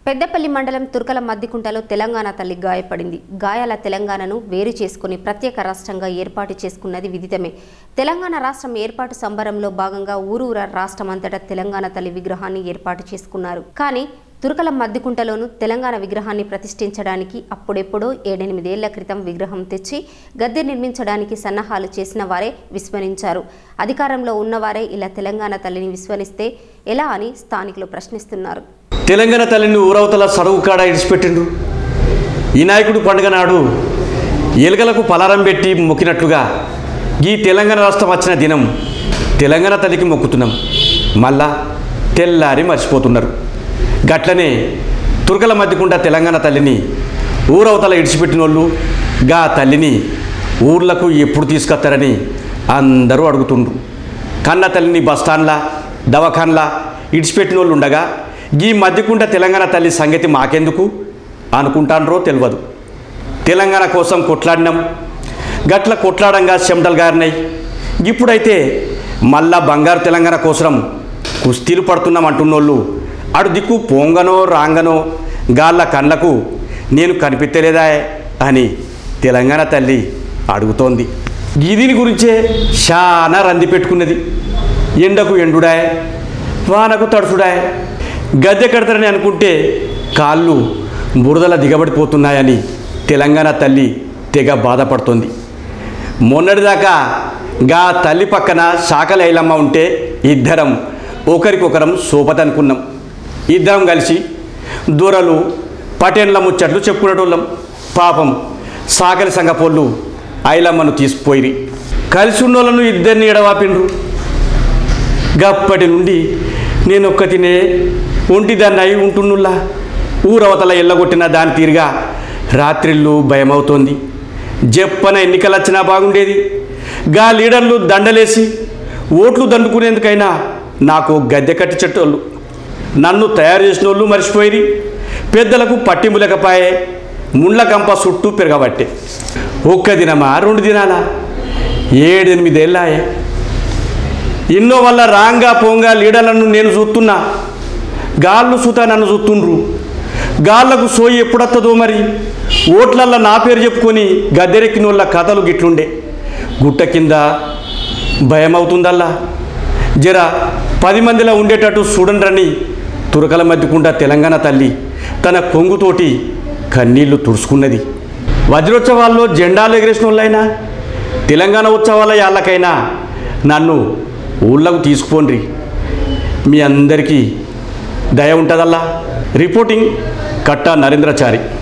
పెద్దపల్లి మండలం తుర్కల మద్దికుంటలో తెలంగాణ తల్లి గాయపడింది గాయాల తెలంగాణను వేరు చేసుకుని ప్రత్యేక రాష్ట్రంగా ఏర్పాటు చేసుకున్నది విదితమే తెలంగాణ రాష్ట్రం ఏర్పాటు సంబరంలో భాగంగా ఊరూర రాష్ట్రమంతటా తెలంగాణ తల్లి విగ్రహాన్ని ఏర్పాటు చేసుకున్నారు కానీ తుర్కల మద్దికుంటలోను తెలంగాణ విగ్రహాన్ని ప్రతిష్ఠించడానికి అప్పుడెప్పుడో ఏడెనిమిదేళ్ల క్రితం విగ్రహం తెచ్చి గద్దె నిర్మించడానికి సన్నాహాలు చేసిన వారే విస్మరించారు అధికారంలో ఉన్నవారే ఇలా తెలంగాణ తల్లిని విస్మరిస్తే ఎలా అని స్థానికులు ప్రశ్నిస్తున్నారు తెలంగాణ తల్లిని ఊరవతల సడువు కాడ ఇడిచిపెట్టిండు ఈ నాయకుడు పండుగ నాడు ఎలుకలకు పలారం పెట్టి మొక్కినట్లుగా ఈ తెలంగాణ రాష్ట్రం వచ్చిన దినం తెలంగాణ తల్లికి మొక్కుతున్నాం మళ్ళా తెల్లారి మర్చిపోతున్నారు గట్లనే తుర్కల మధ్యకుండా తెలంగాణ తల్లిని ఊరవతల ఇడిచిపెట్టిన వాళ్ళు గా తల్లిని ఊర్లకు ఎప్పుడు తీసుకొస్తారని అందరూ అడుగుతుండ్రు కన్న తల్లిని బస్టాండ్లా దవాఖాన్లా ఇడిచిపెట్టిన వాళ్ళు ఉండగా ఈ మధ్యకుంట తెలంగాణ తల్లి సంగతి మాకెందుకు అనుకుంటాన్రో తెలియదు తెలంగాణ కోసం కొట్లాడినాం గట్ల కొట్లాడంగా చెమటలు గారినాయి ఇప్పుడైతే మళ్ళా బంగారు తెలంగాణ కోసం కుస్తీలు పడుతున్నాం అంటున్నోళ్ళు అడు దిక్కు పోంగనో రాంగనో గాళ్ళ కళ్ళకు నేను కనిపించలేదా అని తెలంగాణ తల్లి అడుగుతోంది దీని గురించే చాలా రంది పెట్టుకున్నది ఎండకు ఎండుడాయ్ వానకు తడుసుడాయ్ గద్దె కడతారని అనుకుంటే కాళ్ళు బురదల దిగబడిపోతున్నాయని తెలంగాణ తల్లి తెగ బాధపడుతోంది మొన్నటిదాకా గా తల్లి పక్కన శాఖల ఐలమ్మ ఉంటే ఇద్దరం ఒకరికొకరం సోపతనుకున్నాం ఇద్దరం కలిసి దూరలు పటేన్ల ముచ్చట్లు చెప్పుకునేటోళ్ళం పాపం సాకలి సంగపోళ్ళు ఐలమ్మను తీసుకుపోయి కలిసి ఉన్నోళ్ళను ఇద్దరిని ఎడవాపిండ్రు గప్పటి నుండి నేను ఒక్కతినే ఒంటిదాన్ని అయి ఉంటున్నుల్లా ఊరవతల ఎల్లగొట్టిన దాని తీరుగా రాత్రిళ్ళు భయమవుతోంది జప్పన ఎన్నికలు వచ్చినా బాగుండేది గా లీడర్లు దండలేసి ఓట్లు దండుకునేందుకైనా నాకు గద్దె కట్టి చెట్టోళ్ళు నన్ను తయారు చేసిన వాళ్ళు మర్చిపోయి పెద్దలకు పట్టింపు లేకపాయే ముండ్ల కంప చుట్టూ పెరగబట్టే ఒక్క దినమా రెండు దినాలా ఏడెనిమిదేళ్ళాయే ఎన్నో వల్ల రాంగా పోంగా లీడర్లను నేను చూస్తున్నా గాళ్ళు సుత నన్ను చూస్తుండ్రు గాళ్ళకు సోయి ఎప్పుడత్తదో మరి ఓట్లల్లో నా పేరు చెప్పుకొని గద్దెరెక్కిన వాళ్ళ కథలు గిట్లుండే గుట్ట కింద భయమవుతుందల్లా జర పది మందిలో ఉండేటట్టు చూడండిరని తురకల మధ్యకుండా తెలంగాణ తల్లి తన కొంగుతోటి కన్నీళ్లు తుడుచుకున్నది వజ్రోత్సవాల్లో జెండాలు ఎగిరేసిన వాళ్ళైనా తెలంగాణ ఉత్సవాల యాళ్ళకైనా నన్ను ఊళ్ళకు తీసుకుపోండి మీ అందరికీ దయ ఉంటుందల్లా రిపోర్టింగ్ కట్టా నరేంద్రచారి